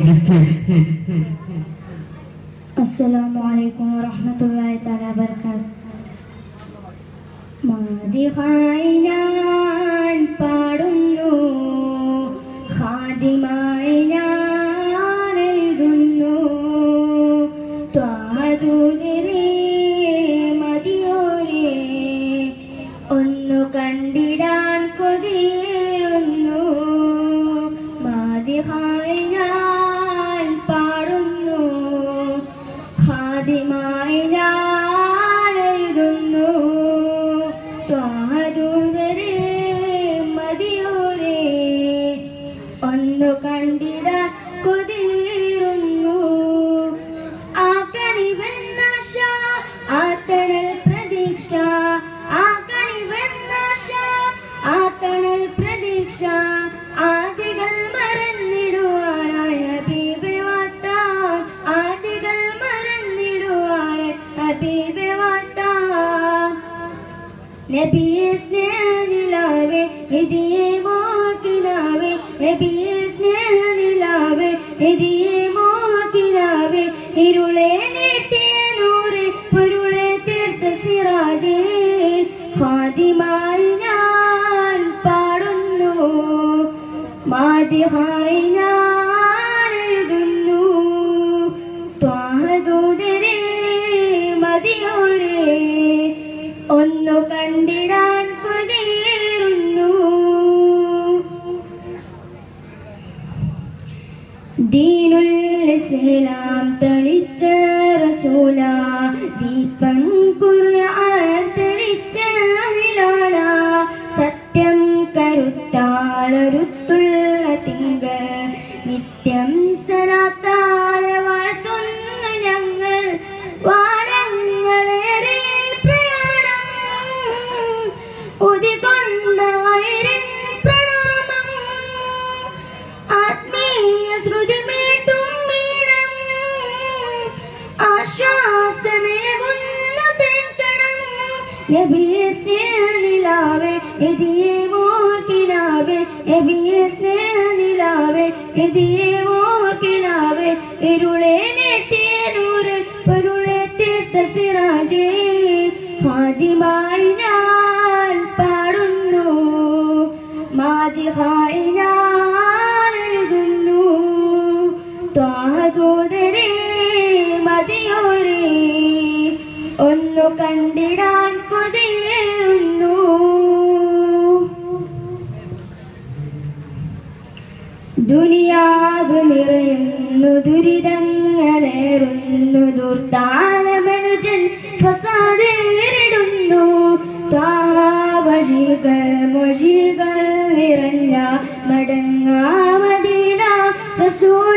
السلام عليكم ورحمة الله تعالى وبركاته മാതിഹായി ഞാൻ പാടുന്നു ഖാദിമായി ഞാൻ എഴുതുന്നു ത്വാദൂതരേ മതിയോരേ ഒന്നു കണ്ടിടാൻ കൊതിരുന്നു മാതിഹായി ഞാൻ പാടുന്നു ഖാദിമായി ഞാൻ എഴുതുന്നു ത്വാദൂതരേ മതിയോരേ ഒന്നു കണ്ടിടാൻ കൊതിരുന്നു ആ കണിവെന്നാശ ആ തണൽ പ്രതീക്ഷ ആ കണിവെന്നാശ ആ തണൽ പ്രതീക്ഷ ആദികൾ മറന്നിടുവാനായ ഹബീബെ വാത്താം ആദികൾ മറന്നിടുവാണ് ഹബീബെ വാത്താം നബിയെ സ്നേഹനിലാവേ നിധിയെ മോക്കിനാവേ നബിയെ സ്നേഹനിലാവേ നിധിയെ മോക്കിനാവേ ഇരുളെ നീട്ടിയ നൂറ് പൊരുളെ തീർത്ത സിറാജേ ഹാദിമായി ഞാൻ പാടുന്നു മാതിഹായി ഞാൻ എഴുതുന്നു ത്വാഹദൂതരേ മതിയോരേ ഒന്നു കണ്ടിടാൻ കൊതിരുന്നു ദീനുൽ ഇസ്ലാം തളിച്ച റസൂല ദീപം ഖുർആൻ തളിച്ച ഹിലാല സത്യം കരുത്താളരുത്തുള്ള തിങ്കൾ നിത്യം സലാത്താല വാഴ്ത്തുന്നു ഞങ്ങൾ വാരങ്ങളേറെ പ്രയാണം ഉദികൊണ്ടായിരം പ്രണാമം ആത്മീയ ശ്രുതി മീട്ടും മീണം ആശ്വാസമേകുന്ന തേക്കണം നബിയെ സ്നേഹനിലാവേ എതിയെ മോഹിനാവേ നബിയെ സ്നേഹനിലാവേ എതിയെ മോഹിനാവേ ഇരുളെ നെട്ടിയ നൂറ് പൊരുളെ തീർത്ത സിറാജേ ഹാദിമായി ഞാൻ പാടുന്നു മാതിഹായി ഞാൻ എഴുതുന്നു ത്വാഹദൂതരേ മതിയോരേ ഒന്നു കണ്ടിടാൻ കൊതിയേറുന്നു ദുനിയാവ് നിറയുന്നു ദുരിതങ്ങളേറുന്നു ദുർത്താലമനുജൻ ഫസാദേറിടുന്നു ത്വാവഴികൾ മൊഴികൾ നിറഞ്ഞ മടങ്ങാമദീന റസൂൽ